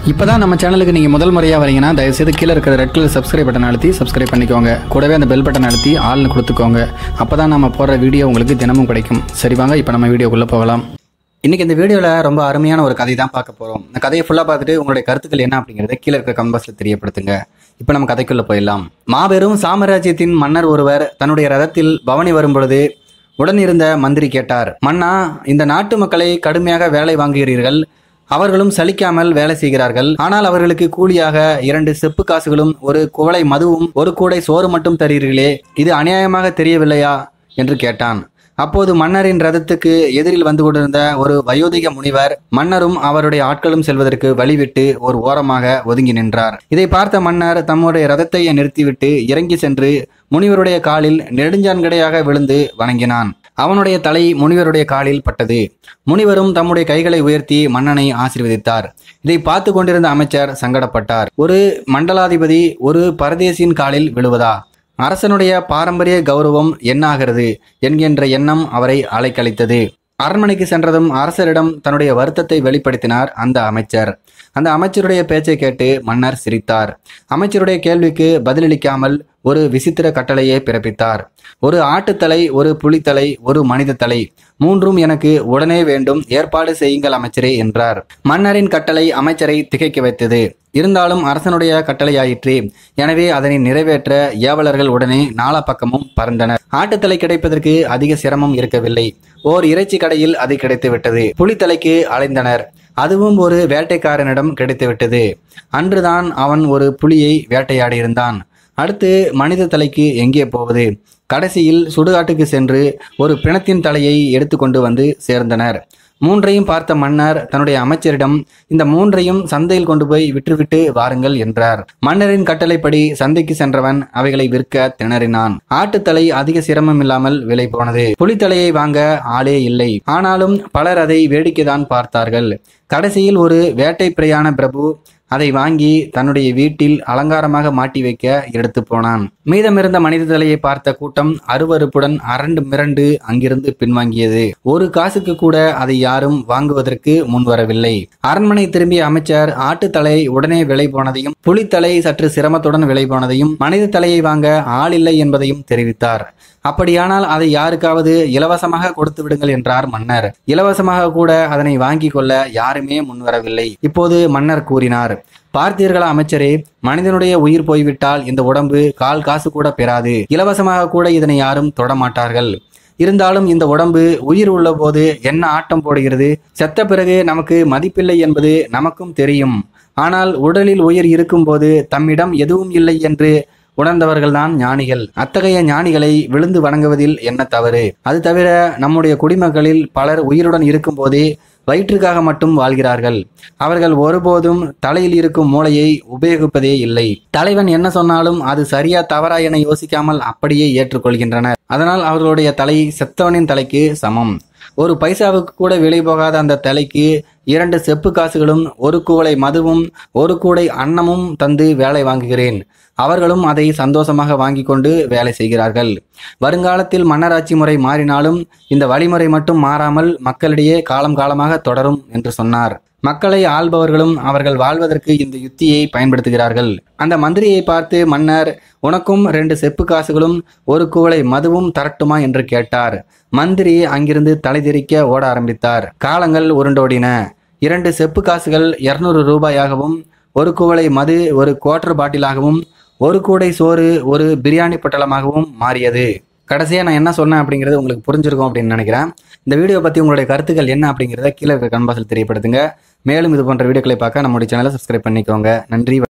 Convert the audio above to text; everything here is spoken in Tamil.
இப்போதான் நம்ம சேனலுக்கு நீங்கள் முதல் முறையாக வரீங்கன்னா தயவுசெய்து கீழே இருக்கிற ரெட் கலர் சப்ஸ்கிரைப் பட்டன் அழுத்தி சப்ஸ்கிரைப் பண்ணிக்கோங்க கூடவே அந்த பெல் பட்டன் அழுத்தி ஆள்னு கொடுத்துக்கோங்க அப்போ தான் நம்ம போடுற வீடியோ உங்களுக்கு தினமும் கிடைக்கும் சரி வாங்க இப்போ நம்ம வீடியோக்குள்ளே போகலாம் இன்றைக்கி இந்த வீடியோவில் ரொம்ப அருமையான ஒரு கதை தான் பார்க்க போகிறோம் இந்த கதையை ஃபுல்லாக பார்த்துட்டு உங்களுடைய கருத்துக்கள் என்ன அப்படிங்கிறத கீழே இருக்கிற கம்பாஸில் தெரியப்படுத்துங்க இப்போ நம்ம கதைக்குள்ளே போயிடலாம் மாபெரும் சாம்ராஜ்யத்தின் மன்னர் ஒருவர் தன்னுடைய ரதத்தில் பவனி வரும் பொழுது உடன் இருந்த மந்திரி கேட்டார் மன்னா இந்த நாட்டு மக்களை கடுமையாக வேலை வாங்குகிறீர்கள் அவர்களும் சலிக்காமல் வேலை செய்கிறார்கள் ஆனால் அவர்களுக்கு கூலியாக இரண்டு செப்பு காசுகளும் ஒரு குவளை மதுவும் ஒரு கூடை சோறு மட்டும் தருகிறீர்களே இது அநியாயமாக தெரியவில்லையா என்று கேட்டான் அப்போது மன்னரின் ரதத்துக்கு எதிரில் வந்து கொண்டிருந்த ஒரு வயோதிக முனிவர் மன்னரும் அவருடைய ஆட்களும் செல்வதற்கு வழிவிட்டு ஒரு ஓரமாக ஒதுங்கி நின்றார் இதை பார்த்த மன்னர் தம்முடைய ரதத்தை நிறுத்திவிட்டு இறங்கி சென்று முனிவருடைய காலில் நெடுஞ்சான்கடையாக விழுந்து வணங்கினான் அவனுடைய தலை முனிவருடைய காலில் பட்டது முனிவரும் தம்முடைய கைகளை உயர்த்தி மன்னனை ஆசீர்வதித்தார் இதை பார்த்து கொண்டிருந்த அமைச்சர் சங்கடப்பட்டார் ஒரு மண்டலாதிபதி ஒரு பரதேசியின் காலில் விழுவதா அரசனுடைய பாரம்பரிய கௌரவம் என்னாகிறது என்கின்ற எண்ணம் அவரை அலைக்கழித்தது அரண்மனைக்கு சென்றதும் அரசரிடம் தன்னுடைய வருத்தத்தை வெளிப்படுத்தினார் அந்த அமைச்சர் அந்த அமைச்சருடைய பேச்சை கேட்டு மன்னர் சிரித்தார் அமைச்சருடைய கேள்விக்கு பதிலளிக்காமல் ஒரு விசித்திர கட்டளையை பிறப்பித்தார் ஒரு ஆட்டுத்தலை ஒரு புலித்தலை ஒரு மனித தலை மூன்றும் எனக்கு உடனே வேண்டும் ஏற்பாடு செய்யுங்கள் அமைச்சரே என்றார் மன்னரின் கட்டளை அமைச்சரை திகைக்க வைத்தது இருந்தாலும் அரசனுடைய கட்டளையாயிற்று எனவே அதனை நிறைவேற்ற ஏவலர்கள் உடனே நாலா பக்கமும் பறந்தனர் ஆட்டுத்தலை கிடைப்பதற்கு அதிக சிரமம் இருக்கவில்லை ஓர் இறைச்சி கடையில் அது கிடைத்துவிட்டது புலித்தலைக்கு அலைந்தனர் அதுவும் ஒரு வேட்டைக்காரனிடம் கிடைத்துவிட்டது அன்றுதான் அவன் ஒரு புலியை வேட்டையாடியிருந்தான் அடுத்து மனித தலைக்கு எங்கே போவது கடைசியில் சுடுகாட்டுக்கு சென்று ஒரு பிணத்தின் தலையை எடுத்துக்கொண்டு வந்து சேர்ந்தனர் மூன்றையும் பார்த்த மன்னர் தன்னுடைய அமைச்சரிடம் இந்த மூன்றையும் சந்தையில் கொண்டு போய் விற்றுவிட்டு வாருங்கள் என்றார் மன்னரின் கட்டளைப்படி சந்தைக்கு சென்றவன் அவைகளை விற்க திணறினான் ஆட்டுத்தலை அதிக சிரமம் இல்லாமல் விலை போனது புலித்தலையை வாங்க ஆளே இல்லை ஆனாலும் பலர் அதை வேடிக்கைதான் பார்த்தார்கள் கடைசியில் ஒரு வேட்டை பிரயாண பிரபு அதை வாங்கி தன்னுடைய வீட்டில் அலங்காரமாக மாட்டி வைக்க எடுத்து போனான் மீதமிருந்த மனித தலையை பார்த்த கூட்டம் அருவருப்புடன் அரண்டு மிரண்டு அங்கிருந்து பின்வாங்கியது ஒரு காசுக்கு கூட அதை யாரும் வாங்குவதற்கு முன்வரவில்லை அரண்மனை திரும்பிய அமைச்சர் ஆட்டுத்தலை உடனே விலை போனதையும் புலித்தலை சற்று சிரமத்துடன் விலை போனதையும் மனித தலையை வாங்க ஆள் இல்லை என்பதையும் தெரிவித்தார் அப்படியானால் அதை யாருக்காவது இலவசமாக கொடுத்து விடுங்கள் என்றார் மன்னர் இலவசமாக கூட அதனை வாங்கி கொள்ள யாருமே முன்வரவில்லை இப்போது மன்னர் கூறினார் பார்த்தீர்களா அமைச்சரே மனிதனுடைய உயிர் போய்விட்டால் இந்த உடம்பு கால் காசு கூட பெறாது இலவசமாக கூட இதனை யாரும் தொடமாட்டார்கள் இருந்தாலும் இந்த உடம்பு உயிர் உள்ள போது என்ன ஆட்டம் போடுகிறது செத்த பிறகு நமக்கு மதிப்பில்லை என்பது நமக்கும் தெரியும் ஆனால் உடலில் உயிர் இருக்கும்போது தம்மிடம் எதுவும் இல்லை என்று உணர்ந்தவர்கள்தான் ஞானிகள் அத்தகைய ஞானிகளை விழுந்து வணங்குவதில் என்ன தவறு அது தவிர நம்முடைய குடிமக்களில் பலர் உயிருடன் இருக்கும்போதே வயிற்றுக்காக மட்டும் வாழ்கிறார்கள் அவர்கள் ஒருபோதும் தலையில் இருக்கும் மூளையை உபயோகிப்பதே இல்லை தலைவன் என்ன சொன்னாலும் அது சரியா தவறா என யோசிக்காமல் அப்படியே ஏற்றுக்கொள்கின்றனர் அதனால் அவர்களுடைய தலை செத்தவனின் தலைக்கு சமம் ஒரு பைசாவுக்கு கூட விலை போகாத அந்த தலைக்கு இரண்டு செப்பு காசுகளும் ஒரு கூடை மதுவும் ஒரு கூடை அன்னமும் தந்து வேலை வாங்குகிறேன் அவர்களும் அதை சந்தோஷமாக வாங்கி கொண்டு வேலை செய்கிறார்கள் வருங்காலத்தில் மன்னராட்சி முறை மாறினாலும் இந்த வழிமுறை மட்டும் மாறாமல் மக்களிடையே காலம் காலமாக தொடரும் என்று சொன்னார் மக்களை ஆள்பவர்களும் அவர்கள் வாழ்வதற்கு இந்த யுத்தியை பயன்படுத்துகிறார்கள் அந்த மந்திரியை பார்த்து மன்னர் உனக்கும் ரெண்டு செப்பு காசுகளும் ஒரு குவளை மதுவும் தரட்டுமா என்று கேட்டார் மந்திரி அங்கிருந்து தலைதெறிக்க ஓட ஆரம்பித்தார் காலங்கள் உருண்டோடின இரண்டு செப்பு காசுகள் இருநூறு ரூபாயாகவும் ஒரு குவளை மது ஒரு குவார்டர் பாட்டிலாகவும் ஒரு கூடை சோறு ஒரு பிரியாணி பொட்டலமாகவும் மாறியது கடைசியாக நான் என்ன சொன்னேன் அப்படிங்கிறது உங்களுக்கு புரிஞ்சிருக்கும் அப்படின்னு நினைக்கிறேன் இந்த வீடியோ பற்றி உங்களுடைய கருத்துக்கள் என்ன அப்படிங்கிறத கீழே இருக்க கன்பாஸில் தெரியப்படுத்துங்க மேலும் இது போன்ற வீடியோக்களை பார்க்க நம்முடைய சேனலை சப்ஸ்கிரைப் பண்ணிக்கோங்க நன்றி